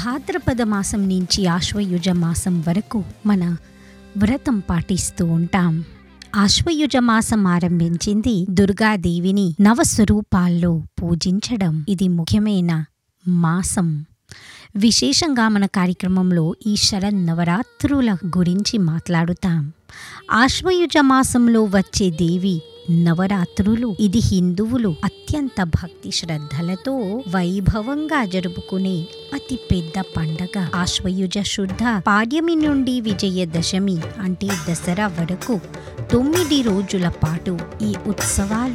భాద్రపద మాసం నుంచి ఆశ్వయుజ మాసం వరకు మన వ్రతం పాటిస్తూ ఉంటాం ఆశ్వయుజ మాసం ఆరంభించింది దుర్గాదేవిని నవస్వరూపాల్లో పూజించడం ఇది ముఖ్యమైన మాసం విశేషంగా మన కార్యక్రమంలో ఈ శరన్నవరాత్రుల గురించి మాట్లాడుతాం ఆశ్వయుజ మాసంలో వచ్చే దేవి నవరాత్రులు ఇది హిందువులు అత్యంత భక్తి శ్రద్ధలతో వైభవంగా జరుపుకునే అతి పెద్ద పండగ ఆశ్వయుజ శుద్ధ పాడ్యమి నుండి విజయదశమి అంటే దసరా వరకు తొమ్మిది రోజుల పాటు ఈ ఉత్సవాలు